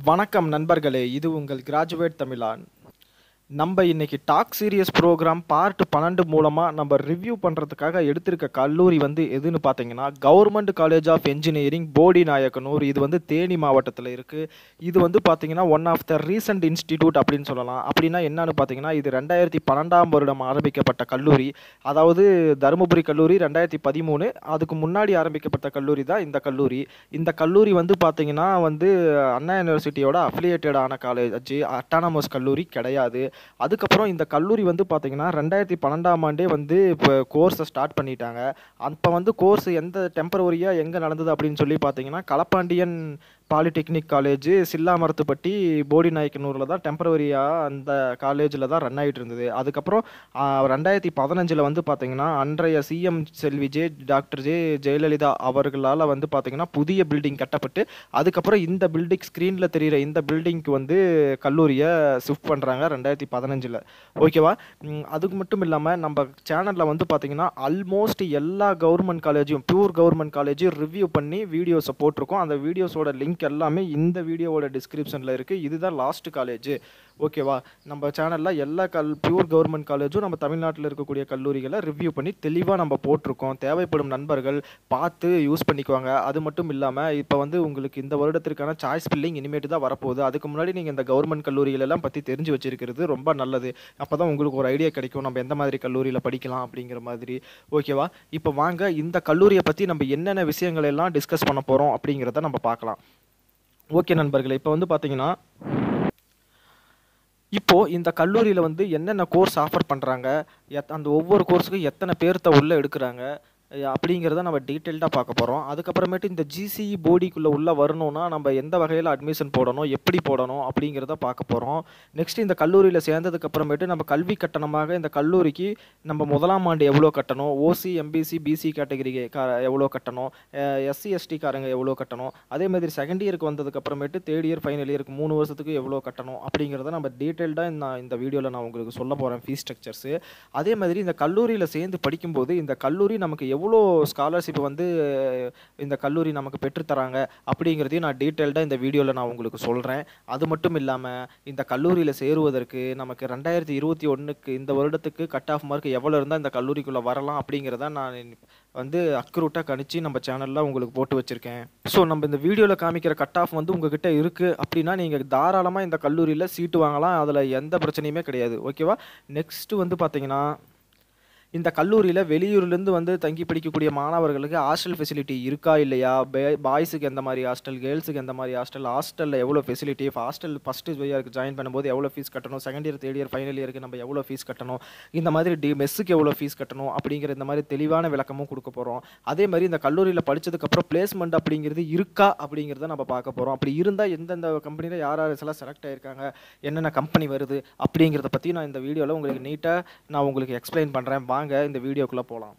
வணக்கம் நண்பர்களே இது உங்கள் கிராஜுவேட் தமிழான் நம்ம இன்னைக்கு டாக் சீரியஸ் ப்ரோக்ராம் பார்ட் பன்னெண்டு மூலமாக நம்ம ரிவ்யூ பண்ணுறதுக்காக எடுத்திருக்க கல்லூரி வந்து எதுன்னு பார்த்தீங்கன்னா government college of engineering Bodinayakanur இது வந்து தேனி மாவட்டத்தில் இருக்குது இது வந்து பார்த்தீங்கன்னா one of the recent institute அப்படின்னு சொல்லலாம் அப்படின்னா என்னன்னு பார்த்தீங்கன்னா இது ரெண்டாயிரத்தி பன்னெண்டாம் வருடம் ஆரம்பிக்கப்பட்ட கல்லூரி அதாவது தருமபுரி கல்லூரி ரெண்டாயிரத்தி பதிமூணு அதுக்கு முன்னாடி ஆரம்பிக்கப்பட்ட கல்லூரி தான் இந்த கல்லூரி இந்த கல்லூரி வந்து பார்த்தீங்கன்னா வந்து அண்ணா யூனிவர்சிட்டியோட அஃபிலியேட்டடான காலேஜ் அட்டானமஸ் கல்லூரி கிடையாது அதுக்கப்புறம் இந்த கல்லூரி வந்து பார்த்தீங்கன்னா ரெண்டாயிரத்தி பன்னெண்டாம் ஆண்டே வந்து இப்போ கோர்ஸை ஸ்டார்ட் பண்ணிட்டாங்க அப்போ வந்து கோர்ஸ் எந்த டெம்பரவரியாக எங்கே நடந்தது அப்படின்னு சொல்லி பார்த்தீங்கன்னா களப்பாண்டியன் பாலிடெக்னிக் காலேஜ் சில்லாமரத்துப்பட்டி போடி நாயக்கனூரில் தான் டெம்பரவரியாக அந்த காலேஜில் தான் ரன் ஆகிட்டு இருந்தது அதுக்கப்புறம் ஆ, ரெண்டாயிரத்தி பதினஞ்சில் வந்து பார்த்தீங்கன்னா அன்றைய CM Selvi J doctor J Jayalalithaa அவர்களால் வந்து பார்த்தீங்கன்னா புதிய பில்டிங் கட்டப்பட்டு அதுக்கப்புறம் இந்த பில்டிங் ஸ்க்ரீனில் தெரிகிற இந்த பில்டிங்க்கு வந்து கல்லூரியை ஷிஃப்ட் பண்ணுறாங்க ரெண்டாயிரத்தி பதினஞ்சில் ஓகேவா ம், அதுக்கு மட்டும் இல்லாமல் நம்ம சேனலில் வந்து பார்த்தீங்கன்னா ஆல்மோஸ்ட் எல்லா கவர்மெண்ட் காலேஜையும் பியூர் கவர்மெண்ட் காலேஜையும் ரிவ்யூ பண்ணி வீடியோஸை போட்டிருக்கோம் அந்த வீடியோஸோட லிங்க் எல்லாமே இந்த வீடியோவோட டிஸ்கிரிப்ஷனில் இருக்குது இதுதான் லாஸ்ட் காலேஜ் ஓகேவா நம்ம சேனலில் எல்லா கல் பியூர் கவர்மெண்ட் காலேஜும் நம்ம தமிழ்நாட்டில் இருக்கக்கூடிய கல்லூரிகளை ரிவ்யூ பண்ணி தெளிவாக நம்ம போட்டிருக்கோம் தேவைப்படும் நண்பர்கள் பார்த்து யூஸ் பண்ணிக்குவாங்க அது மட்டும் இல்லாமல் இப்போ வந்து உங்களுக்கு இந்த வருடத்திற்கான சாய்ஸ் பில்லிங் இனிமேட்டு தான் வரப்போகுது அதுக்கு முன்னாடி நீங்கள் இந்த கவர்மெண்ட் கல்லூரிகள் எல்லாம் பற்றி தெரிஞ்சு வச்சிருக்கிறது ரொம்ப நல்லது அப்போ தான் உங்களுக்கு ஒரு ஐடியா கிடைக்கும் நம்ம எந்த மாதிரி கல்லூரியில் படிக்கலாம் அப்படிங்கிற மாதிரி ஓகேவா இப்போ வாங்க இந்த கல்லூரியை பற்றி நம்ம என்னென்ன விஷயங்கள் எல்லாம் டிஸ்கஸ் பண்ண போகிறோம் அப்படிங்கிறத நம்ம பார்க்கலாம் ஓகே நண்பர்களே இப்போ வந்து பார்த்தீங்கன்னா இப்போ இந்த கல்லூரியில் வந்து என்னென்ன கோர்ஸ் ஆஃபர் பண்ணுறாங்க எத் அந்த ஒவ்வொரு கோர்ஸுக்கும் எத்தனை பேர்த்த உள்ளே எடுக்கிறாங்க அஹ் அப்படிங்கிறத நம்ம டீட்டெயில்டாக பார்க்க போகிறோம் அதுக்கப்புறமேட்டு இந்த ஜிசிஇ போடிக்குள்ளே உள்ளே வரணும்னா நம்ம எந்த வகையில் அட்மிஷன் போடணும் எப்படி போடணும் அப்படிங்கிறத பார்க்க போகிறோம் நெக்ஸ்ட் இந்த கல்லூரியில் சேர்ந்ததுக்கு அப்புறமேட்டு நம்ம கல்வி கட்டணமாக இந்த கல்லூரிக்கு நம்ம முதலாம் ஆண்டு எவ்வளோ கட்டணும் ஓசி எம்பிசி பிசி கேட்டகரி எவ்வளோ கட்டணும் எஸ்சி எஸ்டி காரங்க எவ்வளோ கட்டணும் அதே மாதிரி செகண்ட் இயருக்கு வந்ததுக்கு அப்புறமேட்டு தேர்ட் இயர் ஃபைனல் இயருக்கு மூணு வருஷத்துக்கு எவ்வளோ கட்டணும் அப்படிங்கிறத நம்ம டீட்டெயில்டாக நான் இந்த வீடியோவில் நான் உங்களுக்கு சொல்ல போகிறேன் ஃபீஸ் ஸ்ட்ரக்சர்ஸு அதே மாதிரி இந்த கல்லூரியில் சேர்ந்து படிக்கும்போது இந்த கல்லூரி நமக்கு எவ்வளோ ஸ்காலர்ஷிப் வந்து இந்த கல்லூரி நமக்கு பெற்றுத்தராங்க அப்படிங்கிறதையும் நான் டீட்டெயில்டாக இந்த வீடியோவில் நான் உங்களுக்கு சொல்கிறேன் அது மட்டும் இல்லாமல் இந்த கல்லூரியில் சேருவதற்கு நமக்கு ரெண்டாயிரத்தி இருபத்தி ஒன்றுக்கு இந்த வருடத்துக்கு கட் ஆஃப் மார்க் எவ்வளோ இருந்தால் இந்த கல்லூரிக்குள்ளே வரலாம் அப்படிங்கிறத நான் வந்து அக்ரூட்டாக கணிச்சு நம்ம சேனலில் உங்களுக்கு போட்டு வச்சுருக்கேன் ஸோ நம்ம இந்த வீடியோவில் காமிக்கிற கட் ஆஃப் வந்து உங்ககிட்ட இருக்குது அப்படின்னா நீங்கள் தாராளமாக இந்த கல்லூரியில் சீட்டு வாங்கலாம் அதில் எந்த பிரச்சனையுமே கிடையாது ஓகேவா நெக்ஸ்ட்டு வந்து பார்த்தீங்கன்னா இந்த கல்லூரியில் வெளியூர்லேருந்து வந்து தங்கி படிக்கக்கூடிய மாணவர்களுக்கு ஹாஸ்டல் ஃபெசிலிட்டி இருக்கா இல்லையா பாய்ஸுக்கு எந்த மாதிரி ஹாஸ்டல் கேர்ள்ஸுக்கு எந்த மாதிரி ஹாஸ்டல் ஹாஸ்டலில் எவ்வளோ ஃபெசிலிட்டி ஹாஸ்டல் ஃபஸ்ட்டு இயருக்கு ஜாயின் பண்ணும்போது எவ்வளோ ஃபீஸ் கட்டணும் second year third year final இயருக்கு நம்ம எவ்வளோ ஃபீஸ் கட்டணும் இந்த மாதிரி டி மெஸ்ஸுக்கு எவ்வளோ ஃபீஸ் கட்டணும் அப்படிங்கிற இந்த மாதிரி தெளிவான விளக்கமும் கொடுக்க போகிறோம் அதே மாதிரி இந்த கல்லூரியில் படித்ததுக்கப்புறம் பிளேஸ்மெண்ட் அப்படிங்கிறது இருக்கா அப்படிங்கிறத நம்ம பார்க்க போகிறோம் அப்படி இருந்தால் எந்தெந்த கம்பெனியில் யார் யார் எல்லாம் செலக்ட் ஆயிருக்காங்க என்னென்ன கம்பெனி வருது அப்படிங்கிறத பற்றி நான் இந்த வீடியோவில் உங்களுக்கு நீட்டாக நான் உங்களுக்கு எக்ஸ்பிளைன் பண்ணுறேன் வாங்க இந்த வீடியோக்குள்ளே போகலாம்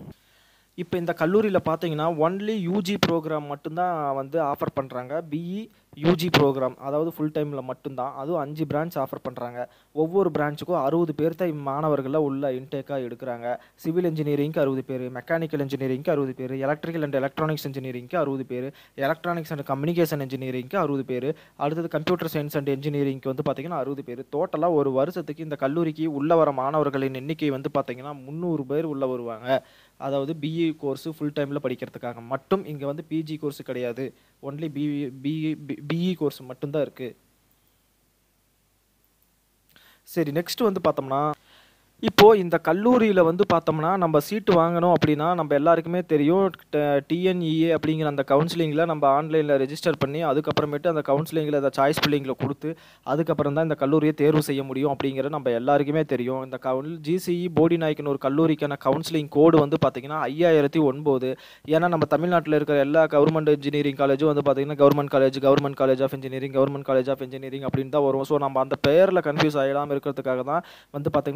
இப்போ இந்த கல்லூரியில் பார்த்தீங்கன்னா ஒன்லி யூஜி ப்ரோக்ராம் மட்டும்தான் வந்து ஆஃபர் பண்ணுறாங்க பிஇ யூஜி ப்ரோக்ராம் அதாவது ஃபுல் டைமில் மட்டும்தான் அதுவும் அஞ்சு பிரான்ச் ஆஃபர் பண்ணுறாங்க ஒவ்வொரு பிரான்ச்சுக்கும் அறுபது பேர் தான் மாணவர்களை உள்ள இன்டேக்காக எடுக்கிறாங்க சிவில் இன்ஜினியரிங்க்கு அறுபது பேர் மெக்கானிக்கல் இன்ஜினியரிங்க்கு அறுபது பேர் எலக்ட்ரிக்கல் அண்ட் எலக்ட்ரானிக்ஸ் இன்ஜினியரிங்க்கு அறுபது பேர் எலக்ட்ரானிக்ஸ் அண்ட் கம்யூனிகேஷன் இன்ஜினியரிங்க்கு அறுபது பேர் அடுத்தது கம்ப்யூட்டர் சயின்ஸ் அண்ட் இன்ஜினியரிங்க்கு வந்து பார்த்தீங்கன்னா அறுபது பேர் டோட்டலாக ஒரு வருஷத்துக்கு இந்த கல்லூரிக்கு உள்ள வர மாணவர்களின் எண்ணிக்கை வந்து பார்த்தீங்கன்னா முந்நூறு பேர் உள்ள வருவாங்க அதாவது பிஇ கோர்ஸு ஃபுல் டைமில் படிக்கிறதுக்காக மட்டும் இங்கே வந்து பிஜி கோர்ஸ் கிடையாது only BE BE BE course மட்டும்தான் இருக்குது சரி நெக்ஸ்ட் வந்து பார்த்தோம்னா இப்போது இந்த கல்லூரியில் வந்து பார்த்தோம்னா நம்ம சீட்டு வாங்கணும் அப்படின்னா நம்ம எல்லாருக்குமே தெரியும் டிஎன்இஏ அப்படிங்கிற அந்த கவுன்சிலிங்கில் நம்ம ஆன்லைனில் ரெஜிஸ்டர் பண்ணி அதுக்கப்புறமேட்டு அந்த கவுன்சிலிங்கில் அந்த சாய்ஸ் பில்லிங்கில் கொடுத்து அதுக்கப்புறம் தான் இந்த கல்லூரியை தேர்வு செய்ய முடியும் அப்படிங்கிறது நம்ம எல்லாருக்குமே தெரியும் இந்த கவுன் ஜிசிஇ போடி நாய்க்குன்னு ஒரு கல்லூரிக்கான கவுன்சிலிங் கோடு வந்து பார்த்திங்கன்னா ஐயாயிரத்தி ஒன்பது ஏன்னா நம்ம தமிழ்நாட்டில் இருக்கிற எல்லா கவர்மெண்ட் இன்ஜினியரிங் காலேஜும் வந்து பார்த்திங்கன்னா government college government college of engineering government college of engineering அப்படின்னு தான் வரும் ஸோ நம்ம அந்த பெயரில் கன்ஃபியூஸ் ஆகிடாமல் இருக்கிறதுக்காக தான் வந்து பார்த்திங்கன்னா இந்த கவுன்சிலிங்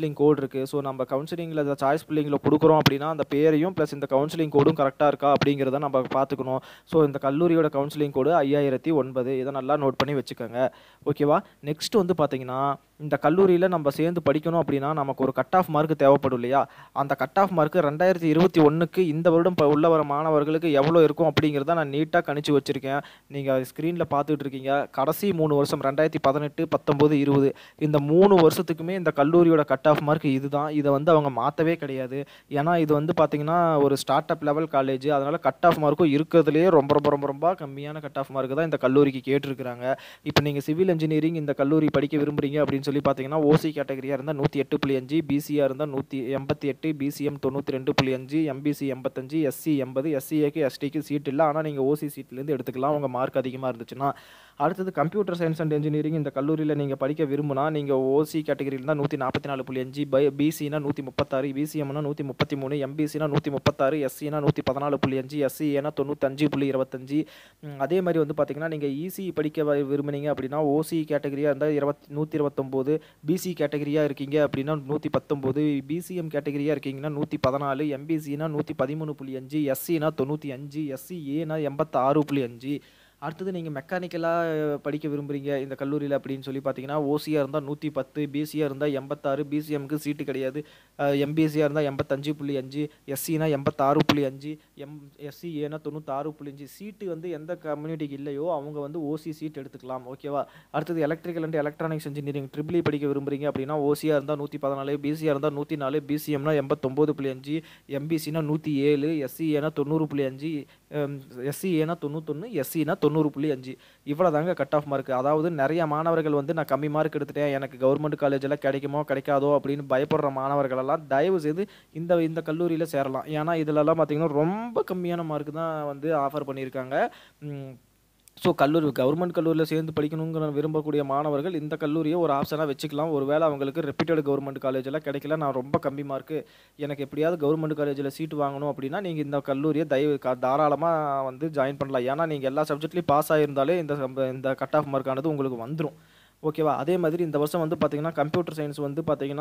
கவுன்சிலிங் கோட் இருக்குது ஸோ நம்ம கவுன்சிலிங்கில் இந்த சாய்ஸ் பில்லிங்கில் கொடுக்குறோம் அப்படின்னா அந்த பேரையும் ப்ளஸ் இந்த கவுன்சிலிங் கோடும் கரெக்டாக இருக்கா அப்படிங்கிறத நம்ம பார்த்துக்கணும் ஸோ இந்த கல்லூரியோட கவுன்சிலிங் கோடு ஐயாயிரத்தி ஒன்பது இதை நல்லா நோட் பண்ணி வச்சுக்கோங்க ஓகேவா நெக்ஸ்ட் வந்து பார்த்தீங்கன்னா இந்த கல்லூரியில் நம்ம சேர்ந்து படிக்கணும் அப்படின்னா நமக்கு ஒரு கட் ஆஃப் மார்க் தேவைப்படும் இல்லையா அந்த கட் ஆஃப் மார்க் ரெண்டாயிரத்தி இருபத்தி ஒன்றுக்கு இந்த வருடம் இப்போ உள்ள வர மாணவர்களுக்கு எவ்வளோ இருக்கும் அப்படிங்கிறத நான் நீட்டாக கணிச்சு வச்சுருக்கேன் நீங்கள் ஸ்க்ரீனில் பார்த்துட்டு இருக்கீங்க கடைசி மூணு வருஷம் ரெண்டாயிரத்தி பதினெட்டு பத்தொம்போது இருபது இந்த மூணு வருஷத்துக்குமே இந்த கல்லூரியோட கட் ஆஃப் மார்க் இதுதான் இதை வந்து அவங்க மாற்றவே கிடையாது ஏன்னா இது வந்து பார்த்தீங்கன்னா ஒரு ஸ்டார்ட் அப் லெவல் காலேஜ் அதனால் கட் ஆஃப் மார்க்கும் இருக்கிறதுலேயே ரொம்ப ரொம்ப ரொம்ப ரொம்ப கம்மியான கட் ஆஃப் மார்க் தான் இந்த கல்லூரிக்கு கேட்டிருக்கிறாங்க இப்போ நீங்கள் சிவில் இன்ஜினியரிங் இந்த கல்லூரி படிக்க விரும்புறீங்க அப்படின்னு சொல்லி பார்த்தீங்கன்னா ஓசி கேட்டகரியாக இருந்தால் நூற்றி எட்டு புள்ளி அஞ்சு பிசியாக இருந்தால் நூற்றி எண்பத்தி எட்டு பிசிஎம் தொண்ணூற்றி ரெண்டு புள்ளி அஞ்சு எம்பிசி எண்பத்தஞ்சு எஸ்சி எண்பது எஸ்சிஏக்கு எஸ்டிக்கு சீட் இல்லை ஆனால் நீங்கள் ஓசி சீட்லேருந்து எடுத்துக்கலாம் உங்கள் மார்க் அதிகமாக இருந்துச்சுன்னா அடுத்தது கம்ப்யூட்டர் சயின்ஸ் அண்ட் இன்ஜினியரிங் இந்த கல்லூரியில் நீங்கள் படிக்க விரும்புனா நீங்கள் ஓசி கேட்டகரியில் தான் நூற்றி நாற்பத்தி நாலு புள்ளி அஞ்சு பை பிசினா நூற்றி முப்பத்தாறு பிசிஎம்னா நூற்றி முப்பத்தி மூணு எம்பிசினா நூற்றி முப்பத்தாறு எஸ்சினா நூற்றி பதினாலு புள்ளி அஞ்சு எஸ்சிஏனா தொண்ணூத்தஞ்சு புள்ளி இருபத்தஞ்சு ம், அதே மாதிரி வந்து பார்த்தீங்கன்னா நீங்கள் இசி படிக்க வ- விரும்புனீங்க அப்படின்னா ஓசி கேட்டகரியாக இருந்தால் இருபத் நூற்றி இருபத்தொம்போது பிசி கேட்டகரியாக இருக்கீங்க அப்படின்னா நூற்றி பத்தொம்போது பிசிஎம் கேட்டகரியாக இருக்கீங்கன்னா நூற்றி பதினாலு எம்பிசினா நூற்றி பதிமூணு புள்ளி அஞ்சு எஸ்சினா தொண்ணூற்றி அஞ்சு எஸ்சிஏனா எண்பத்தாறு புள்ளி அஞ்சு அடுத்தது நீங்கள் மெக்கானிக்கலாக படிக்க விரும்புகிறீங்க இந்த கல்லூரியில் அப்படின்னு சொல்லி பார்த்தீங்கன்னா ஓசியாக இருந்தால் நூற்றி பத்து பிசியாக இருந்தால் எண்பத்தாறு பிசிஎம்க்கு சீட்டு கிடையாது எம்பிசியாக இருந்தால் எண்பத்தஞ்சு புள்ளி அஞ்சு எஸ்சினா எண்பத்தாறு புள்ளி அஞ்சு எம் எஸ்சிஏனா தொண்ணூத்தாறு புள்ளி அஞ்சு சீட்டு வந்து எந்த கம்யூனிட்டிக்கு இல்லையோ அவங்க வந்து ஓசி சீட் எடுத்துக்கலாம் ஓகேவா அடுத்தது electrical and electronics engineering triple படிக்க விரும்புறீங்க அப்படின்னா ஓசியாக இருந்தால் நூற்றி பதினாலு பிசியாக இருந்தால் நூற்றி நாலு பிசிஎம்னா எண்பத்தொம்போது புள்ளி அஞ்சு எம்பிசினா நூற்றி ஏழு எஸ்சிஏனா தொண்ணூறு புள்ளி அஞ்சு எஸ்சிஏனா தொண்ணூத்தொன்று எஸ்சினா தொண்ணூறு புள்ளி அஞ்சு இவ்வளோ தாங்க கட் ஆஃப் மார்க் அதாவது நிறைய மாணவர்கள் வந்து நான் கம்மி மார்க் எடுத்துட்டேன் எனக்கு கவர்மெண்ட் காலேஜில் கிடைக்குமோ கிடைக்காதோ அப்படின்னு பயப்படுற மாணவர்களெல்லாம் தயவு செய்து இந்த இந்த கல்லூரியில் சேரலாம் ஏன்னா இதுலலாம் பார்த்தீங்கன்னா ரொம்ப கம்மியான மார்க் தான் வந்து ஆஃபர் பண்ணியிருக்காங்க ம், ஸோ கல்லூரி கவர்மெண்ட் கல்லூரியில் சேர்ந்து படிக்கணுங்கிற விரும்பக்கூடிய மாணவர்கள் இந்த கல்லூரியை ஒரு ஆப்ஷனாக வச்சுக்கலாம் ஒருவேளை அவங்களுக்கு ரெப்யூட்டட் கவர்மெண்ட் காலேஜில் கிடைக்கல நான் ரொம்ப கம்மி மார்க்கு எனக்கு எப்படியாவது கவர்மெண்ட் காலேஜில் சீட்டு வாங்கணும் அப்படின்னா நீங்கள் இந்த கல்லூரியை தயவு க- தாராளமாக வந்து ஜாயின் பண்ணலாம் ஏன்னா நீங்கள் எல்லா சப்ஜெக்ட்லையும் பாஸ் ஆகியிருந்தாலே இந்த சம்ப- இந்த கட் ஆஃப் மார்க்கானது உங்களுக்கு வந்துடும் ஓகேவா அதே மாதிரி இந்த வருஷம் வந்து பார்த்தீங்கன்னா கம்ப்யூட்டர் சயின்ஸ் வந்து பார்த்தீங்கன்னா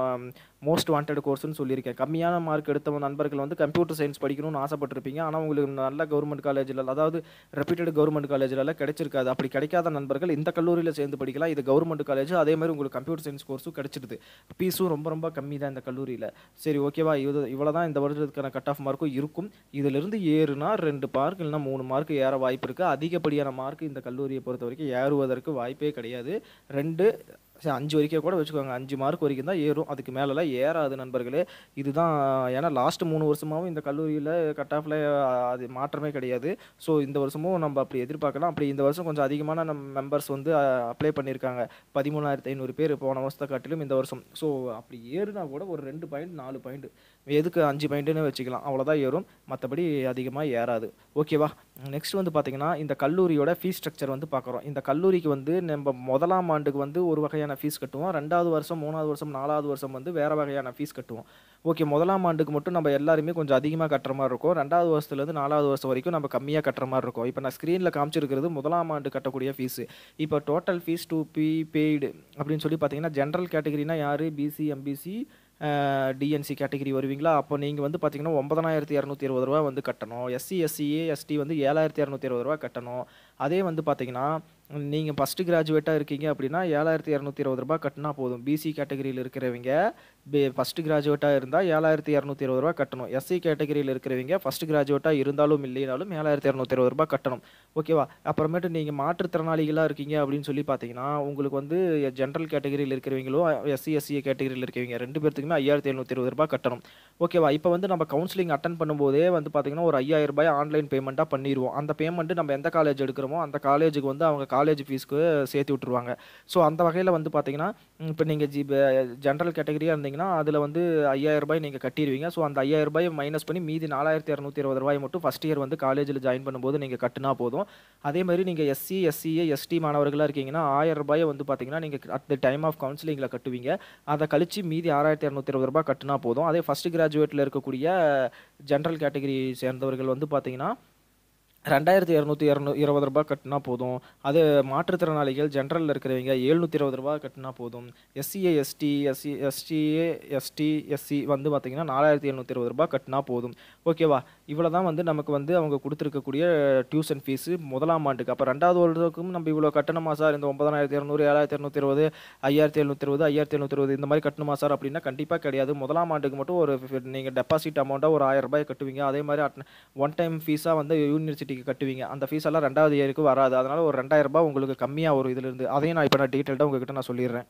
மோஸ்ட் வாண்டட் கோர்ஸ்னு சொல்லியிருக்கேன் கம்மியான மார்க் எடுத்த நண்பர்கள் வந்து கம்ப்யூட்டர் சயின்ஸ் படிக்கணும்னு ஆசைப்பட்டிருப்பீங்க ஆனால் உங்களுக்கு நல்ல கவர்மெண்ட் காலேஜில் அதாவது ரெப்யூட்டட் கவர்மெண்ட் காலேஜிலலாம் கிடைச்சிருக்காது அப்படி கிடைக்காத நண்பர்கள் இந்த கல்லூரியில் சேர்ந்து படிக்கலாம் இது கவர்மெண்ட் காலேஜ் அதே மாதிரி உங்களுக்கு கம்ப்யூட்டர் சயின்ஸ் கோர்ஸும் கிடைச்சிடுது ஃபீஸும் ரொம்ப ரொம்ப கம்மி தான் இந்த கல்லூரியில் சரி ஓகேவா இது இவ்வளோ தான் இந்த வருடத்துக்கான கட் ஆஃப் மார்க்கும் இருக்கும் இதிலிருந்து ஏறுனா ரெண்டு மார்க் இல்லைனா மூணு மார்க் ஏற வாய்ப்பு இருக்குது அதிகப்படியான மார்க் இந்த கல்லூரியை பொறுத்த வரைக்கும் ஏறுவதற்கு வாய்ப்பே கிடையாது ரெண்டு சரி, அஞ்சு வரைக்கும் கூட வச்சுக்கோங்க அஞ்சு மார்க் வரைக்கும் தான் ஏறும் அதுக்கு மேலெல்லாம் ஏறாது நண்பர்களே இதுதான் ஏன்னா லாஸ்ட் மூணு வருஷமாவும் இந்த கல்லூரியில் கட் ஆஃபில் அது மாற்றமே கிடையாது ஸோ இந்த வருஷமும் நம்ம அப்படி எதிர்பார்க்கலாம் அப்படி இந்த வருஷம் கொஞ்சம் அதிகமான நம்ம மெம்பர்ஸ் வந்து அப்ளை பண்ணியிருக்காங்க பதிமூணாயிரத்தி ஐநூறு பேர் போன வருஷத்தை காட்டிலும் இந்த வருஷம் ஸோ அப்படி ஏறுனா கூட ஒரு ரெண்டு பாயிண்ட் நாலு பாயிண்ட் எதுக்கு அஞ்சு பாயிண்ட்டுன்னு வச்சுக்கலாம் அவ்வளோதான் ஏறும் மற்றபடி அதிகமாக ஏறாது ஓகேவா நெக்ஸ்ட் வந்து பார்த்தீங்கன்னா இந்த கல்லூரியோட ஃபீஸ் ஸ்ட்ரக்சர் வந்து பார்க்குறோம் இந்த கல்லூரிக்கு வந்து நம்ம முதலாம் ஆண்டுக்கு வந்து ஒரு வகையான ஃபீஸ் கட்டுவோம் ரெண்டாவது வருஷம் மூணாவது வருஷம் நாலாவது வருஷம் வந்து வேறு வகையான ஃபீஸ் கட்டுவோம் ஓகே முதலாம் ஆண்டுக்கு மட்டும் நம்ம எல்லாருமே கொஞ்சம் அதிகமாக கட்டுற மாதிரி இருக்கும் ரெண்டாவது வருஷத்துலேருந்து நாலாவது வருஷம் வரைக்கும் நம்ம கம்மியாக கட்டுற மாதிரி இருக்கும் இப்போ நான் ஸ்க்ரீனில் காமிச்சிருக்கிறது முதலாம் ஆண்டு கட்டக்கூடிய ஃபீஸு இப்போ total fees to be paid அப்படின்னு சொல்லி பார்த்தீங்கன்னா ஜென்ரல் கேட்டகரினா யார் பிசி எம்பிசி டிஎன்சி கேட்டகரி வருவீங்களா அப்போ நீங்கள் வந்து பார்த்தீங்கன்னா ஒன்பதனாயிரத்தி இரநூத்தி இருபது ரூபா வந்து கட்டணும் எஸ்சி எஸ்சிஏ எஸ்டி வந்து ஏழாயிரத்தி இரநூத்தி இருபது ரூபா கட்டணும் அதே வந்து பார்த்தீங்கன்னா நீங்கள் ஃபஸ்ட்டு கிராஜுவேட்டாக இருக்கீங்க அப்படின்னா ஏழாயிரத்தி இரநூத்தி இருபது ரூபாய் கட்டினா போதும் பிசி கேட்டகரியில் இருக்கிறவங்க ஃபஸ்ட்டு கிராஜுவேட்டாக இருந்தால் ஏழாயிரத்தி இரநூத்தி இருபது ரூபா கட்டணும் எஸ்சி கேட்டகரியில் இருக்கிறவங்க ஃபஸ்ட்டு கிராஜுவேட்டாக இருந்தாலும் இல்லைனாலும் ஏழாயிரத்தி இரநூத்தி இருபது ரூபாய் கட்டணும் ஓகேவா அப்புறமேட்டு நீங்கள் மாற்றுத்திறனாளிகளாக இருக்கீங்க அப்படின்னு சொல்லி பார்த்தீங்கன்னா உங்களுக்கு வந்து ஜென்ரல் கேட்டகரியில் இருக்கிறவங்களோ எஸ்சி எஸ்சி கேட்டகரியில் இருக்கிறவங்க ரெண்டு பேர்த்துக்குமே ஐயாயிரத்தி எழுநூத்தி இருபது ரூபாய் கட்டணும் ஓகேவா இப்போ வந்து நம்ம கவுன்சிலிங் அட்டன் பண்ணும்போதே வந்து பார்த்தீங்கன்னா ஒரு ஐயாயிரம் ரூபாய் ஆன்லைன் பேமெண்ட்டாக பண்ணிடுவோம் அந்த பேமெண்ட்டு நம்ம எந்த காலேஜ் எடுக்கிறோமோ அந்த காலேஜுக்கு வந்து அவங்க காலேஜ் ஃபீஸ்க்கு சேர்த்து விட்ருவாங்க ஸோ அந்த வகையில் வந்து பார்த்தீங்கன்னா இப்போ நீங்கள் ஜி ஜென்ரல் கேட்டகரியாக இருந்தீங்கன்னா அதில் வந்து ஐயாயிரம் ரூபாய் நீங்கள் கட்டிடுவீங்க ஸோ அந்த ஐயாயிரம் ரூபாய் மைனஸ் பண்ணி மீதி நாலாயிரத்தி இரநூத்தி இருபது ரூபாய் மட்டும் ஃபஸ்ட் இயர் வந்து காலேஜில் ஜாயின் பண்ணும்போது நீங்கள் கட்டினா போதும் அதே மாதிரி நீங்கள் எஸ்சி எஸ்சிஏ எஸ்டி மாணவர்களாக இருக்கீங்கன்னா ஆயிரம் ரூபாயை வந்து பார்த்தீங்கன்னா நீங்கள் அட் த டைம் ஆஃப் கவுன்சிலிங்கில் கட்டுவீங்க அதை கழிச்சு மீதி ஆறாயிரத்தி இரநூத்தி இருபது ரூபாய் கட்டினா போதும் அதே ஃபஸ்ட் கிராஜுவேட்டில் இருக்கக்கூடிய ஜென்ரல் கேட்டகரி சேர்ந்தவர்கள் வந்து பார்த்தீங்கன்னா ரெண்டாயிரத்தி இரநூத்தி இரநூ இருபது ரூபாய் கட்டினா போதும் அது மாற்றுத்திறனாளிகள் ஜென்ரலில் இருக்கிறவங்க எழுநூற்றி இருபது ரூபாய் கட்டினா போதும் SCA ST SC STA ST SC வந்து பார்த்திங்கன்னா நாலாயிரத்தி எழுநூற்றி இருபது ரூபாய் கட்டினா போதும் ஓகேவா இவ்வளோ தான் வந்து நமக்கு வந்து அவங்க கொடுத்துருக்கக்கூடிய டியூஷன் ஃபீஸு முதலாம் ஆண்டுக்கு அப்போ ரெண்டாவது வருடத்துக்கும் நம்ம இவ்வளோ கட்டணுமா சார் இந்த ஒன்பதாயிரத்தி இரநூறு ஏழாயிரத்தி இரநூத்தி இருபது ஐயாயிரத்தி எழுநூற்றி இருபது ஐயாயிரத்தி எழுநூற்றி இருபது இந்த மாதிரி கட்டணுமா சார் அப்படின்னா கண்டிப்பாக கிடையாது முதலாம் ஆண்டுக்கு மட்டும் ஒரு நீங்கள் டெபாசிட் அமௌண்ட்டாக ஒரு ஆயிரம் ரூபாய் கட்டுவீங்க அதே மாதிரி ஒன் டைம் ஃபீஸாக வந்து யூனிவர்சிட்டிக்கு கட்டுவீங்க அந்த ஃபீஸ் எல்லாம் ரெண்டாவது இயருக்கு வராது அதனால் ஒரு ரெண்டாயிரம் ரூபாய் உங்களுக்கு கம்மியாக வரும் இதிலிருந்து அதையும் நான் இப்போ நான் டீட்டெயில்டாக உங்ககிட்ட நான் சொல்லிடுறேன்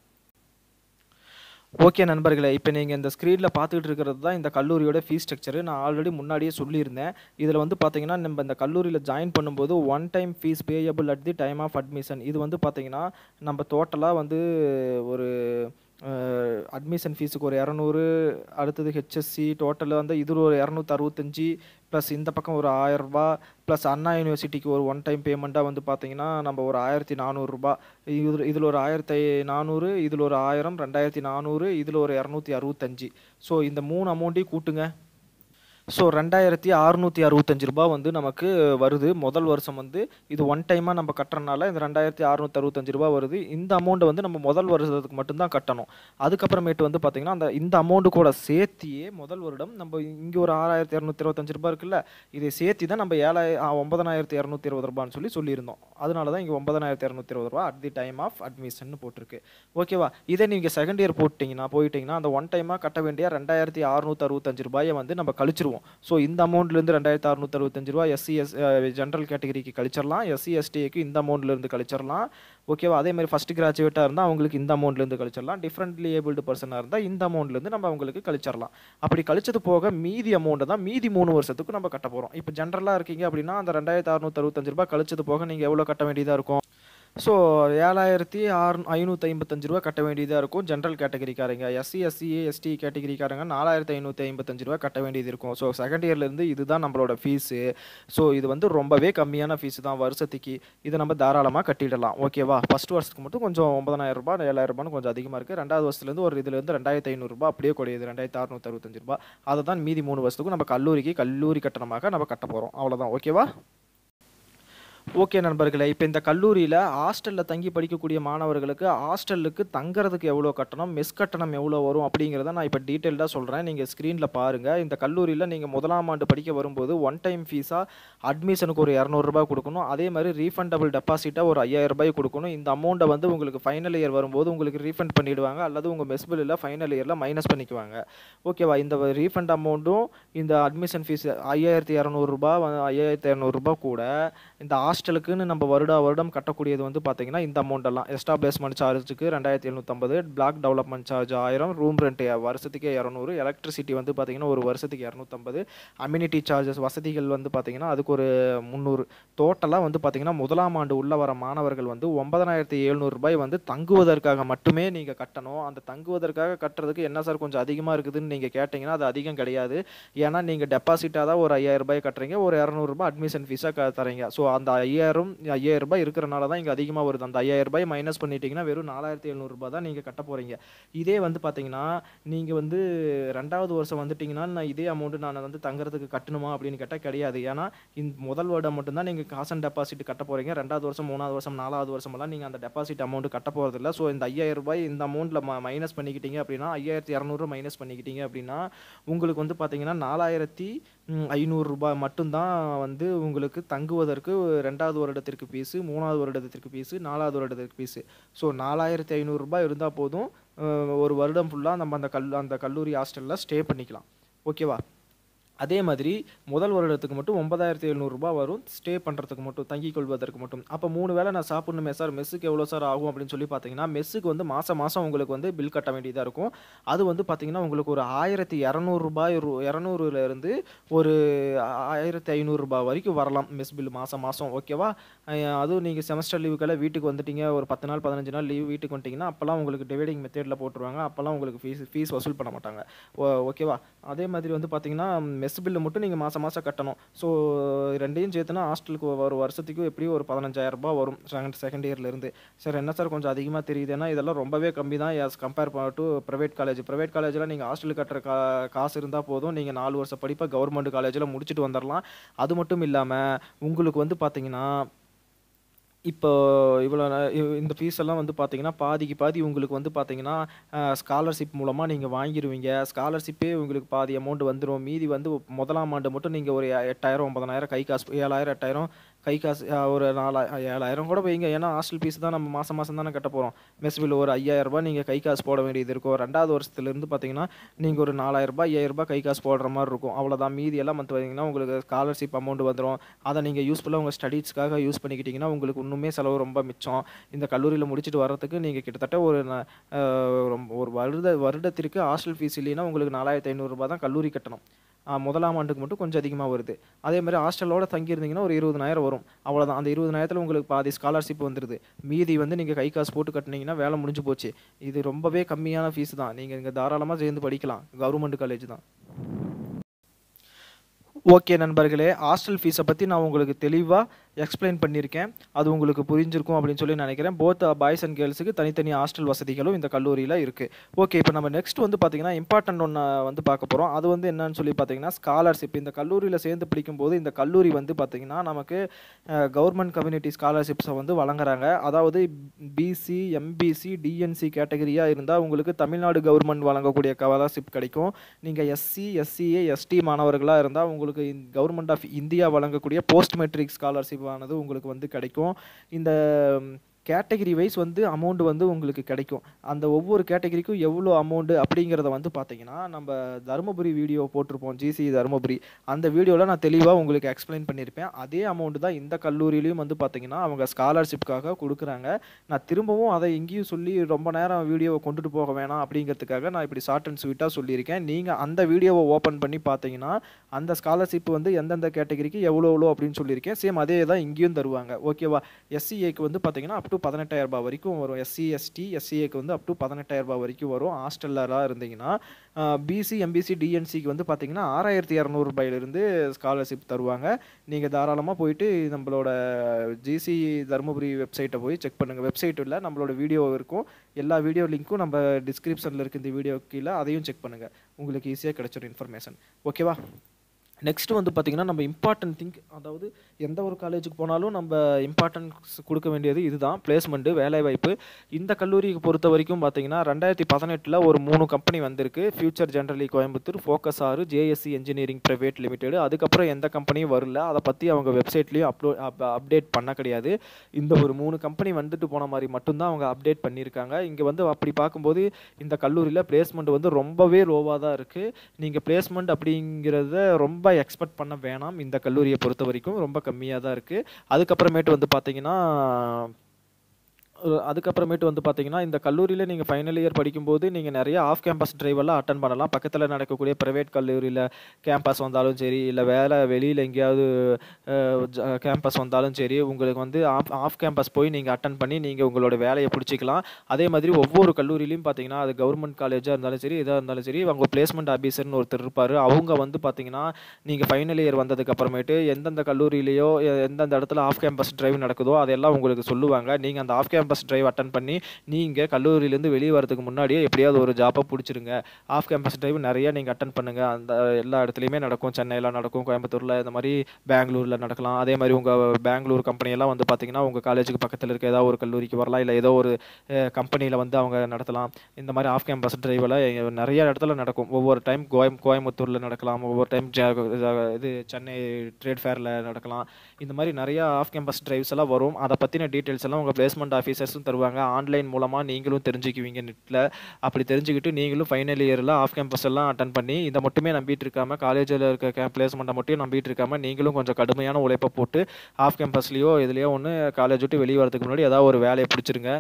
ஓகே நண்பர்களே இப்போ நீங்கள் இந்த ஸ்க்ரீனில் பார்த்துக்கிட்டு இருக்கிறது தான் இந்த கல்லூரியோட ஃபீஸ் ஸ்ட்ரக்சரு நான் ஆல்ரெடி முன்னாடியே சொல்லியிருந்தேன் இதில் வந்து பார்த்தீங்கன்னா நம்ம இந்த கல்லூரியில் ஜாயின் பண்ணும்போது one time fees payable at the time of admission இது வந்து பார்த்தீங்கன்னா நம்ம டோட்டலாக வந்து ஒரு அட்மிஷன் ஃபீஸுக்கு ஒரு இரநூறு அடுத்தது ஹெச்எஸ்சி டோட்டல் வந்து இது ஒரு இரநூத்தி அறுபத்தஞ்சி ப்ளஸ் இந்த பக்கம் ஒரு ஆயரூபா ப்ளஸ் அண்ணா யூனிவர்சிட்டிக்கு ஒரு ஒன் டைம் பேமெண்ட்டாக வந்து பார்த்தீங்கன்னா நம்ம ஒரு ஆயிரத்தி நானூறுரூபா இதில் இதில் ஒரு ஆயிரத்தி நானூறு இதில் ஒரு ஆயிரம் ரெண்டாயிரத்தி நானூறு இதில் ஒரு இரநூத்தி அறுபத்தஞ்சி ஸோ இந்த மூணு அமௌண்ட்டையும் கூட்டுங்க ஸோ ரெண்டாயிரத்தி அறுநூற்றி அறுபத்தஞ்சு ரூபா வந்து நமக்கு வருது முதல் வருஷம் வந்து இது ஒன் டைமாக நம்ம கட்டுறனால இந்த ரெண்டாயிரத்தி அறுநூற்றி அறுபத்தஞ்சு ரூபா வருது இந்த அமௌண்ட்டை வந்து நம்ம முதல் வருஷத்துக்கு மட்டும்தான் கட்டணும் அதுக்கப்புறமேட்டு வந்து பார்த்திங்கன்னா அந்த இந்த அமௌண்ட்டு கூட சேர்த்தியே முதல் வருடம் நம்ம இங்கே ஒரு ஆறாயிரத்தி இரநூத்தி இருபத்தஞ்சு ரூபா இருக்குல்ல இதை சேர்த்தி தான் நம்ம ஏழாய ஒன்பதனாயிரத்தி இரநூத்தி இருபது ரூபான்னு சொல்லி சொல்லியிருந்தோம் அதனால தான் இங்கே ஒன்பதனாயிரத்தி இரநூத்தி இருபது ரூபா at the time of admission போட்டிருக்கு ஓகேவா இதே நீங்கள் செகண்ட் இயர் போட்டிங்கன்னா போயிட்டீங்கன்னா அந்த ஒன் டைமாக கட்ட வேண்டிய ரெண்டாயிரத்தி அறுநூற்றி அறுபத்தஞ்சு ரூபாயை வந்து நம்ம கழிச்சிருவோம் ஸோ இந்த அமௌண்ட்லேருந்து ரெண்டாயிரத்தி அறுநூத்தி அறுபத்தஞ்சு ரூபா எஸ்சி எஸ் ஜென்ரல் கேட்டகரிக்கு கழிச்சிடலாம் எஸ்சி எஸ்டிக்கு இந்த அமௌண்ட்லேருந்து கழிச்சிடலாம் ஓகேவா அதே மாதிரி ஃபஸ்ட் கிராஜுவேட்டாக இருந்தால் அவங்களுக்கு இந்த அமௌண்ட்லேருந்து கழிச்சிடலாம் டிஃப்ரெண்ட்லி ஏபிள்டு பர்சனாக இருந்தால் இந்த அமௌண்ட்லேருந்து நம்ம அவங்களுக்கு கழிச்சிடலாம் அப்படி கழிச்சது போக மீதி அமௌண்ட்டை தான் மீதி மூணு வருஷத்துக்கு நம்ம கட்ட போகிறோம் இப்போ ஜென்ரலாக இருக்கீங்க அப்படின்னா அந்த ரெண்டாயிரத்தி அறுநூத்தி அறுபத்தஞ்சு ரூபாய் கழிச்சது போக நீங்கள் எவ்வளோ கட்ட வேண்டியதாக இருக்கும் ஸோ ஏழாயிரத்தி ஆறு ஐநூற்றி ஐம்பத்தஞ்சு ரூபா கட்ட வேண்டியதாக இருக்கும் ஜென்ரல் கேட்டகரிக்காரங்க எஸ்சி எஸ்சி எஸ்டி கேட்டகரிக்காரங்க நாலாயிரத்தி ஐநூற்றி ஐம்பத்தஞ்சு ரூபா கட்ட வேண்டியது இருக்கும் ஸோ செகண்ட் இயர்லேருந்து இதுதான் நம்மளோட ஃபீஸு ஸோ இது வந்து ரொம்பவே கம்மியான ஃபீஸ் தான் வருஷத்துக்கு இதை நம்ம தாராளமாக கட்டிடலாம் ஓகேவா ஃபஸ்ட் வருஷத்துக்கு மட்டும் கொஞ்சம் ஒன்பதாயிரம் ரூபாய் ஏழாயிரம் ரூபான்னு கொஞ்சம் அதிகமாக இருக்குது ரெண்டாவது வருஷத்துலேருந்து ஒரு இதுலேருந்து ரெண்டாயிரத்தி ஐநூறுரூபா அப்படியே குறையுது ரெண்டாயிரத்தி அறுநூற்றி அறுபத்தஞ்சு ரூபா அதை தான் மீதி மூணு வருஷத்துக்கும் நம்ம கல்லூரிக்கு கல்லூரி கட்டணமாக நம்ம கட்ட போகிறோம் அவ்வளோதான் ஓகேவா ஓகே நண்பர்களே இப்போ இந்த கல்லூரியில் ஹாஸ்டலில் தங்கி படிக்கக்கூடிய மாணவர்களுக்கு ஹாஸ்டலுக்கு தங்குறதுக்கு எவ்வளோ கட்டணம் மெஸ் கட்டணம் எவ்வளோ வரும் அப்படிங்கிறத நான் இப்போ டீட்டெயில்டாக சொல்கிறேன் நீங்கள் ஸ்க்ரீனில் பாருங்கள் இந்த கல்லூரியில் நீங்கள் முதலாம் ஆண்டு படிக்க வரும்போது ஒன் டைம் ஃபீஸாக அட்மிஷனுக்கு ஒரு இரநூறுபா கொடுக்கணும் அதே மாதிரி ரீஃபண்டபிள் டெபாசிட்டாக ஒரு ஐயாயிரம் ரூபாய் கொடுக்கணும் இந்த அமௌண்ட்டை வந்து உங்களுக்கு ஃபைனல் இயர் வரும்போது உங்களுக்கு ரீஃபண்ட் பண்ணிவிடுவாங்க அல்லது உங்கள் மெஸ் பில்லில் ஃபைனல் இயரில் மைனஸ் பண்ணிக்குவாங்க ஓகேவா இந்த ரீஃபண்ட் அமௌண்ட்டும் இந்த அட்மிஷன் ஃபீஸ் ஐயாயிரத்தி இரநூறுபா ஐயாயிரத்தி இரநூறுபா கூட இந்த ஹாஸ்டலுக்குன்னு நம்ம வருடா வருடம் கட்டக்கூடியது வந்து பார்த்தீங்கன்னா இந்த அமௌண்ட் எல்லாம் எஸ்டாப்ளிஷ்மெண்ட் சார்ஜுக்கு ரெண்டாயிரத்தி எழுநூற்றம்பது பிளாக் டெவலப்மெண்ட் சார்ஜ் ஆயிரம் ரூம் ரெண்ட் வருஷத்துக்கே இரநூறு எலக்ட்ரிசிட்டி வந்து பார்த்தீங்கன்னா ஒரு வருஷத்துக்கு இரநூத்தம்பது அம்யூனிட்டி சார்ஜஸ் வசதிகள் வந்து பார்த்தீங்கன்னா அதுக்கு ஒரு முந்நூறு டோட்டலாக வந்து பார்த்தீங்கன்னா முதலாம் ஆண்டு உள்ள வர மாணவர்கள் வந்து ஒன்பதனாயிரத்தி எழுநூறு ரூபாய் வந்து தங்குவதற்காக மட்டுமே நீங்கள் கட்டணும் அந்த தங்குவதற்காக கட்டுறதுக்கு என்ன சார் கொஞ்சம் அதிகமாக இருக்குதுன்னு நீங்கள் கேட்டிங்கன்னா அது அதிகம் கிடையாது ஏன்னா நீங்கள் டெபாசிட்டாக தான் ஒரு ஐயாயிரம் ரூபாய் கட்டுறீங்க ஒரு இரநூறுபா அட்மிஷன் ஃபீஸாக க தரீங்க ஸோ அந்த ஐயாயிரம் ஐயாயிரம் ரூபாய் இருக்கிறனால தான் இங்கே அதிகமாக வருது அந்த ஐயாயிரம் ரூபாய் மைனஸ் பண்ணிட்டீங்கன்னா வெறும் நாலாயிரத்தி எழுநூறுபா தான் நீங்கள் கட்ட போகிறீங்க இதே வந்து பார்த்தீங்கன்னா நீங்கள் வந்து ரெண்டாவது வருஷம் வந்துட்டிங்கன்னா நான் இதே அமௌண்ட்டு நான் வந்து தங்குறதுக்கு கட்டணுமா அப்படின்னு கேட்டால் கிடையாது ஏன்னா இந்த முதல் வருடம் மட்டும்தான் நீங்கள் காசு அண்ட் டெபாசிட் கட்ட போகிறீங்க ரெண்டாவது வருஷம் மூணாவது வருஷம் நாலாவது வருஷமெல்லாம் நீங்கள் அந்த டெபாசிட் அமௌண்ட் கட்ட போகிறதில்ல ஸோ இந்த ஐயாயிரம் ரூபாய் இந்த அமௌண்ட்டில் மைனஸ் பண்ணிக்கிட்டீங்க அப்படின்னா ஐயாயிரத்தி இரநூறு மைனஸ் பண்ணிக்கிட்டீங்க அப்படின்னா உங்களுக்கு வந்து பார்த்தீங்கன்னா நாலாயிரத்தி ஐநூறுரூபா மட்டும்தான் வந்து உங்களுக்கு தங்குவதற்கு ரெண்டாவது வருடத்திற்கு ஃபீஸு மூணாவது வருடத்திற்கு ஃபீஸு நாலாவது வருடத்திற்கு ஃபீஸு ஸோ நாலாயிரத்தி ஐநூறுரூபா இருந்தால் போதும் ஒரு வருடம் ஃபுல்லாக நம்ம அந்த கல் அந்த கல்லூரி ஹாஸ்டலில் ஸ்டே பண்ணிக்கலாம் ஓகேவா அதே மாதிரி முதல் வருடத்துக்கு மட்டும் ஒன்பதாயிரத்தி எழுநூறுபா வரும் ஸ்டே பண்ணுறதுக்கு மட்டும் தங்கிக் கொள்வதற்கு மட்டும் அப்போ மூணு வேளை நான் சாப்பிடணுமே சார் மெஸ்ஸுக்கு எவ்வளோ சார் ஆகும் அப்படின்னு சொல்லி பார்த்தீங்கன்னா மெஸ்ஸுக்கு வந்து மாதம் மாதம் உங்களுக்கு வந்து பில் கட்ட வேண்டியதாக இருக்கும் அது வந்து பார்த்தீங்கன்னா உங்களுக்கு ஒரு ஆயிரத்தி இரநூறுபாய் இரநூறுலேருந்து ஒரு ஆயிரத்தி ஐநூறுரூபா வரைக்கும் வரலாம் மெஸ் பில் மாதம் மாதம் ஓகேவா அதுவும் நீங்கள் செமஸ்டர் லீவுக்கெல்லாம் வீட்டுக்கு வந்துட்டீங்க ஒரு பத்து நாள் பதினஞ்சு நாள் லீவ் வீட்டுக்கு வந்துட்டிங்கன்னா அப்போல்லாம் உங்களுக்கு டிவைடிங் மெத்தேடில் போட்டுருவாங்க அப்போல்லாம் உங்களுக்கு ஃபீஸ் ஃபீஸ் வசூல் பண்ண மாட்டாங்க ஓகேவா அதே மாதிரி வந்து பார்த்தீங்கன்னா மெஸ் பில்லு மட்டும் நீங்கள் மாதம் மாதம் கட்டணும் ஸோ ரெண்டையும் சேர்த்துனா ஹாஸ்டலுக்கு ஒரு வருஷத்துக்கு எப்படியும் ஒரு பதினஞ்சாயிரரூபா வரும் செகண்ட் செகண்ட் இயர்லேருந்து சார் என்ன சார் கொஞ்சம் அதிகமாக தெரியுது ஏன்னா இதெல்லாம் ரொம்பவே கம்மி தான் as compare to private college private காலேஜில் நீங்கள் ஹாஸ்டலுக்கு கட்டுற கா காசு இருந்தால் போதும் நீங்கள் நாலு வருஷம் படிப்பை கவர்மெண்ட் காலேஜில் முடிச்சுட்டு வந்துடலாம் அது மட்டும் இல்லாமல் உங்களுக்கு வந்து பார்த்தீங்கன்னா இப்போ இவ்வளோ ந- இவ்- இந்த ஃபீஸ் எல்லாம் வந்து பார்த்தீங்கன்னா பாதிக்கு பாதி உங்களுக்கு வந்து பார்த்தீங்கன்னா ஸ்காலர்ஷிப் மூலமாக நீங்கள் வாங்கிடுவீங்க ஸ்காலர்ஷிப்பே உங்களுக்கு பாதி அமௌண்ட் வந்துடும் மீதி வந்து முதலாம் ஆண்டு மட்டும் நீங்கள் ஒரு எ- எட்டாயிரம் ஒன்பதனாயிரம் கை காசு ஏழாயிரம் எட்டாயிரம் கை காசு அஹ், ஒரு நாலா ஏழாயிரம் கூட வைங்க ஏன்னா ஹாஸ்டல் ஃபீஸ் தான் நம்ம மாதம் மாதம் தானே கட்ட போகிறோம் மெஸ் பில் ஒரு ஐயாயிரம் ரூபாய் நீங்கள் கை காசு போட வேண்டியது இருக்கும் ரெண்டாவது வருஷத்துலேருந்து பார்த்தீங்கன்னா நீங்கள் ஒரு நாலாயிரம் ரூபாய் ஐயாயிரம் ரூபாய் கை காசு போடுற மாதிரி இருக்கும் அவ்வளோதான் மீதி எல்லாம் வந்து பார்த்தீங்கன்னா உங்களுக்கு ஸ்காலர்ஷிப் அமௌண்ட் வந்துடும் அதை நீங்கள் யூஸ்ஃபுல்லாக உங்கள் ஸ்டடீஸ்க்காக யூஸ் பண்ணிக்கிட்டிங்கன்னா உங்களுக்கு இன்னுமே செலவு ரொம்ப மிச்சம் இந்த கல்லூரியில் முடிச்சுட்டு வர்றதுக்கு நீங்கள் கிட்டத்தட்ட ஒரு ந- அஹ், ரொம்ப ஒரு வருட வருடத்திற்கு ஹாஸ்டல் ஃபீஸ் இல்லைன்னா உங்களுக்கு நாலாயிரத்தி ஐநூறுரூபா தான் கல்லூரி கட்டணும் ஆஹ், முதலாம் ஆண்டுக்கு மட்டும் கொஞ்சம் அதிகமாக வருது அதே மாதிரி ஹாஸ்டலோட தங்கியிருந்தீங்கன்னா ஒரு இருபதனாயிரம் வரும் அவ்வளோதான் அந்த இருபதனாயிரத்தில் உங்களுக்கு பாதி ஸ்காலர்ஷிப் வந்துடுது மீதி வந்து நீங்கள் கை காசு போட்டு கட்டினீங்கன்னா வேலை முடிஞ்சு போச்சு இது ரொம்பவே கம்மியான ஃபீஸ் தான் நீங்கள் இங்கே தாராளமாக சேர்ந்து படிக்கலாம் கவர்மெண்ட் காலேஜ் தான் ஓகே நண்பர்களே ஹாஸ்டல் ஃபீஸை பற்றி நான் உங்களுக்கு தெளிவாக எக்ஸ்பிளைன் பண்ணியிருக்கேன் அது உங்களுக்கு புரிஞ்சிருக்கும் அப்படின்னு சொல்லி நினைக்கிறேன் போத் பாய்ஸ் அண்ட் கேர்ள்ஸுக்கு தனித்தனி ஹாஸ்டல் வசதிகளும் இந்த கல்லூரியில் இருக்குது ஓகே இப்போ நம்ம நெக்ஸ்ட் வந்து பார்த்தீங்கன்னா இம்பார்ட்டன்ட் ஒன்று வந்து பார்க்க போகிறோம் அது வந்து என்னன்னு சொல்லி பார்த்தீங்கன்னா ஸ்காலர்ஷிப் இந்த கல்லூரியில் சேர்ந்து படிக்கும்போது இந்த கல்லூரி வந்து பார்த்தீங்கன்னா நமக்கு கவர்மெண்ட் கம்யூனிட்டி ஸ்காலர்ஷிப்ஸை வந்து வழங்குறாங்க அதாவது பிசி எம்பிசி டிஎன்சி கேட்டகரியாக இருந்தால் உங்களுக்கு தமிழ்நாடு கவர்மெண்ட் வழங்கக்கூடிய ஸ்காலர்ஷிப் கிடைக்கும் நீங்கள் எஸ்சி எஸ்சிஏ எஸ்டி மாணவர்களாக இருந்தால் உங்களுக்கு கவர்மெண்ட் ஆஃப் இந்தியா வழங்கக்கூடிய போஸ்ட் மெட்ரிக் ஸ்காலர்ஷிப் ஆனது உங்களுக்கு வந்து கிடைக்கும் இந்த கேட்டகரி வைஸ் வந்து அமௌண்ட் வந்து உங்களுக்கு கிடைக்கும் அந்த ஒவ்வொரு கேட்டகரிக்கும் எவ்வளோ அமௌண்ட் அப்படிங்கிறத வந்து பார்த்தீங்கன்னா நம்ம தருமபுரி வீடியோ போட்டிருப்போம் ஜிசி தருமபுரி அந்த வீடியோவில் நான் தெளிவாக உங்களுக்கு எக்ஸ்பிளைன் பண்ணியிருப்பேன் அதே அமௌண்ட் தான் இந்த கல்லூரியிலையும் வந்து பார்த்தீங்கன்னா அவங்க ஸ்காலர்ஷிப்காக கொடுக்குறாங்க நான் திரும்பவும் அதை எங்கேயும் சொல்லி ரொம்ப நேரம் வீடியோவை கொண்டுட்டு போக வேணாம் அப்படிங்கிறதுக்காக நான் இப்படி ஷார்ட் அண்ட் ஸ்வீட்டாக சொல்லியிருக்கேன் நீங்கள் அந்த வீடியோவை ஓப்பன் பண்ணி பார்த்தீங்கன்னா அந்த ஸ்காலர்ஷிப் வந்து எந்தெந்த கேட்டகரிக்கு எவ்வளோ எவ்வளோ அப்படின்னு சொல்லியிருக்கேன் சேம் அதே தான் இங்கேயும் தருவாங்க ஓகேவா எஸ்சிஏக்கு வந்து பார்த்தீங்கன்னா அப் டு பதினெட்டாயிரம் ரூபாய் வரைக்கும் வரும் எஸ்சி எஸ்டி எஸ்சிஏக்கு வந்து அப் டு பதினெட்டாயிரம் ரூபாய் வரைக்கும் வரும் ஹாஸ்டல்லராக இருந்தீங்கன்னா பிசி எம்பிசி டிஎன்சிக்கு வந்து பார்த்தீங்கன்னா ஆறாயிரத்தி இரநூறுபாயிலிருந்து ஸ்காலர்ஷிப் தருவாங்க நீங்கள் தாராளமாக போயிட்டு நம்மளோட ஜிசி தருமபுரி வெப்சைட்டை போய் செக் பண்ணுங்கள் வெப்சைட்டில் நம்மளோட வீடியோ இருக்கும் எல்லா வீடியோ லிங்க்கும் நம்ம டிஸ்கிரிப்ஷனில் இருக்கு இந்த வீடியோ கீழே அதையும் செக் பண்ணுங்கள் உங்களுக்கு ஈஸியாக கிடைச்சிடும் இன்ஃபர்மேஷன் ஓகேவா நெக்ஸ்ட் வந்து பார்த்திங்கன்னா நம்ம இம்பார்ட்டன்ட் திங்க் அதாவது எந்த ஒரு காலேஜுக்கு போனாலும் நம்ம இம்பார்ட்டன்ஸ் கொடுக்க வேண்டியது இதுதான் பிளேஸ்மெண்ட்டு வேலைவாய்ப்பு இந்த கல்லூரிக்கு பொறுத்த வரைக்கும் பார்த்தீங்கன்னா ரெண்டாயிரத்தி பதினெட்டில் ஒரு மூணு கம்பெனி வந்திருக்கு ஃபியூச்சர் ஜென்ரலி கோயம்புத்தூர் ஃபோக்கஸ் ஆறு ஜேஎஸ்சி இன்ஜினியரிங் ப்ரைவேட் லிமிடெட் அதுக்கப்புறம் எந்த கம்பெனியும் வரல அதை பற்றி அவங்க வெப்சைட்லேயும் அப்லோ அப்டேட் பண்ண கிடையாது இந்த ஒரு மூணு கம்பெனி வந்துட்டு போன மாதிரி மட்டும்தான் அவங்க அப்டேட் பண்ணியிருக்காங்க இங்கே வந்து அப்படி பார்க்கும்போது இந்த கல்லூரியில் பிளேஸ்மெண்ட் வந்து ரொம்பவே லோவாக தான் இருக்குது நீங்கள் பிளேஸ்மெண்ட் அப்படிங்கிறத ரொம்ப எக்ஸ்பெக்ட் பண்ண வேணாம் இந்த கல்லூரியை பொறுத்த வரைக்கும் ரொம்ப கம்மியாக தான் இருக்குது அதுக்கப்புறமேட்டு வந்து பார்த்தீங்கன்னா அஹ் அதுக்கப்புறமேட்டு வந்து பார்த்தீங்கன்னா இந்த கல்லூரியில் நீங்கள் ஃபைனல் இயர் படிக்கும்போது நீங்கள் நிறைய ஆஃப் கேம்பஸ் டிரைவெல்லாம் அட்டன் பண்ணலாம் பக்கத்தில் நடக்கக்கூடிய ப்ரைவேட் கல்லூரியில் கேம்பஸ் வந்தாலும் சரி இல்லை வேலை வெளியில் எங்கேயாவது கேம்பஸ் வந்தாலும் சரி உங்களுக்கு வந்து ஆஃப் ஆஃப் கேம்பஸ் போய் நீங்கள் அட்டன் பண்ணி நீங்கள் உங்களோட வேலையை பிடிச்சிக்கலாம் அதே மாதிரி ஒவ்வொரு கல்லூரியிலையும் பார்த்தீங்கன்னா அது கவர்மெண்ட் காலேஜாக இருந்தாலும் சரி எதாக இருந்தாலும் சரி அவங்க பிளேஸ்மெண்ட் ஆஃபீஸர்னு ஒருத்தர் இருப்பார் அவங்க வந்து பார்த்தீங்கன்னா நீங்கள் ஃபைனல் இயர் வந்ததுக்கு அப்புறமேட்டு எந்தெந்த கல்லூரியிலையோ எ- எந்தெந்த இடத்துல ஆஃப் கேம்பஸ் டிரைவ் நடக்குதோ அதெல்லாம் உங்களுக்கு சொல்லுவாங்க நீங்கள் அந்த ஆஃப் கேம்பஸ் டிரைவ் அட்டன் பண்ணி நீங்கள் கல்லூரியிலேருந்து வெளியே வரதுக்கு முன்னாடியே எப்படியாவது ஒரு ஜாப்பை பிடிச்சிருங்க ஆஃப் கேம்பஸ் டிரைவ் நிறைய நீங்கள் அட்டன் பண்ணுங்கள் அந்த எல்லா இடத்துலையுமே நடக்கும் சென்னையில் நடக்கும் கோயம்புத்தூரில் இந்த மாதிரி பெங்களூரில் நடக்கலாம் அதே மாதிரி உங்கள் பெங்களூர் கம்பெனியெல்லாம் வந்து பார்த்தீங்கன்னா உங்கள் காலேஜுக்கு பக்கத்தில் இருக்க ஏதாவது ஒரு கல்லூரிக்கு வரலாம் இல்லை ஏதோ ஒரு கம்பெனியில் வந்து அவங்க நடத்தலாம் இந்த மாதிரி ஆஃப் கேம்பஸ் டிரைவில் நிறைய இடத்துல நடக்கும் ஒவ்வொரு டைம் கோயம் கோயம்புத்தூரில் நடக்கலாம் ஒவ்வொரு டைம் இது சென்னை ட்ரேட் ஃபேரில் நடக்கலாம் இந்த மாதிரி நிறைய ஆஃப் கேம்பஸ் டிரைவ்ஸ் எல்லாம் வரும் அதை பற்றின டீட்டெயில்ஸ் எல்லாம் உங்கள் பிளேஸ்மெண்ட் ஆஃபீஸர்ஸும் தருவாங்க ஆன்லைன் மூலமாக நீங்களும் தெரிஞ்சுக்குவீங்க நெட்டில் அப்படி தெரிஞ்சுக்கிட்டு நீங்களும் ஃபைனல் இயரில் ஆஃப் கேம்பஸ் எல்லாம் அட்டன் பண்ணி இதை மட்டுமே நம்பிட்டு இருக்காம காலேஜில் இருக்க கே பிளேஸ்மெண்ட்டை மட்டும் நம்பிட்டு இருக்காம நீங்களும் கொஞ்சம் கடுமையான உழைப்பை போட்டு ஆஃப் கேம்பஸ்லேயோ இதுலேயோ ஒன்று காலேஜ் விட்டு வெளியே வரதுக்கு முன்னாடி ஏதாவது ஒரு வேலையை பிடிச்சிருங்க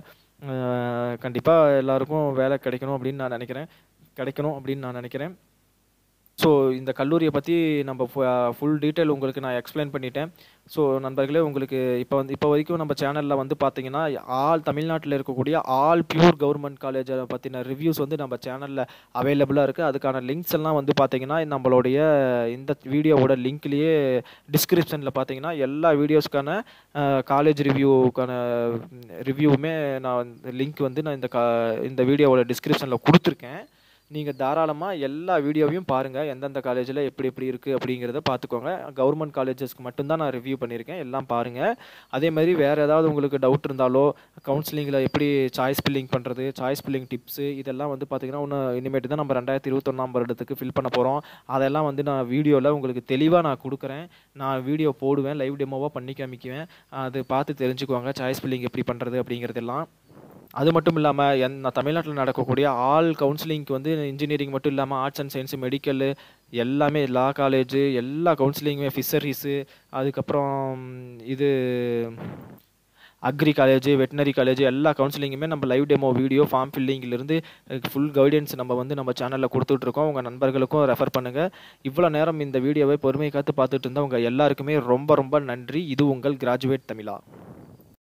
கண்டிப்பாக எல்லாருக்கும் வேலை கிடைக்கணும் அப்படின்னு நான் நினைக்கிறேன் கிடைக்கணும் அப்படின்னு நான் நினைக்கிறேன் ஸோ இந்த கல்லூரியை பற்றி நம்ம ஃபுல் டீட்டெயில் உங்களுக்கு நான் எக்ஸ்பிளைன் பண்ணிட்டேன் ஸோ நண்பர்களே உங்களுக்கு இப்போ வந்து இப்போ வரைக்கும் நம்ம சேனலில் வந்து பார்த்தீங்கன்னா ஆல் தமிழ்நாட்டில் இருக்கக்கூடிய ஆல் பியூர் கவர்மெண்ட் காலேஜை பற்றின ரிவ்யூஸ் வந்து நம்ம சேனலில் அவைலபிளாக இருக்குது அதுக்கான லிங்க்ஸ் எல்லாம் வந்து பார்த்தீங்கன்னா நம்மளுடைய இந்த வீடியோவோட லிங்க்லேயே டிஸ்கிரிப்ஷனில் பார்த்தீங்கன்னா எல்லா வீடியோஸ்க்கான காலேஜ் ரிவ்யூக்கான ரிவ்யூவுமே நான் லிங்க் வந்து நான் இந்த கா இந்த வீடியோவோட டிஸ்கிரிப்ஷனில் கொடுத்துருக்கேன் நீங்கள் தாராளமாக எல்லா வீடியோவையும் பாருங்கள் எந்தெந்த காலேஜில் எப்படி எப்படி இருக்குது அப்படிங்கிறத பார்த்துக்கோங்க கவர்மெண்ட் காலேஜஸ்க்கு மட்டும்தான் நான் ரிவ்யூ பண்ணியிருக்கேன் எல்லாம் பாருங்கள் அதே மாதிரி வேறு ஏதாவது உங்களுக்கு டவுட் இருந்தாலோ கவுன்சிலிங்கில் எப்படி சாய்ஸ் ஃபில்லிங் பண்ணுறது சாய்ஸ் ஃபில்லிங் டிப்ஸு இதெல்லாம் வந்து பார்த்திங்கன்னா இன்னும் இனிமேட்டு தான் நம்ம ரெண்டாயிரத்தி இருபத்தொன்னாம் வருடத்துக்கு ஃபில் பண்ண போகிறோம் அதெல்லாம் வந்து நான் வீடியோவில் உங்களுக்கு தெளிவாக நான் கொடுக்குறேன் நான் வீடியோ போடுவேன் லைவ் டெமோவாக பண்ணி காமிக்குவேன் அது பார்த்து தெரிஞ்சுக்குவாங்க சாய்ஸ் ஃபில்லிங் எப்படி பண்ணுறது அப்படிங்கிறதெல்லாம் அது மட்டும் இல்லாமல் என் தமிழ்நாட்டில் நடக்கக்கூடிய ஆல் கவுன்சிலிங்க்கு வந்து இன்ஜினியரிங் மட்டும் இல்லாமல் ஆர்ட்ஸ் அண்ட் சயின்ஸு மெடிக்கல் எல்லாமே லா காலேஜு எல்லா கவுன்சிலிங்குமே ஃபிஷரிஸு அதுக்கப்புறம் இது அக்ரி காலேஜ் வெட்டினரி காலேஜ் எல்லா கவுன்சிலிங்குமே நம்ம லைவ் டெமோ வீடியோ ஃபார்ம் ஃபில்லிங்கிலிருந்து ஃபுல் கைடன்ஸ் நம்ம வந்து நம்ம சேனலில் கொடுத்துட்ருக்கோம் உங்கள் நண்பர்களுக்கும் ரெஃபர் பண்ணுங்கள் இவ்வளோ நேரம் இந்த வீடியோவை பொறுமை காத்து பார்த்துட்டு இருந்தால் உங்கள் எல்லாருக்குமே ரொம்ப ரொம்ப நன்றி இது உங்கள் கிராஜுவேட் தமிழா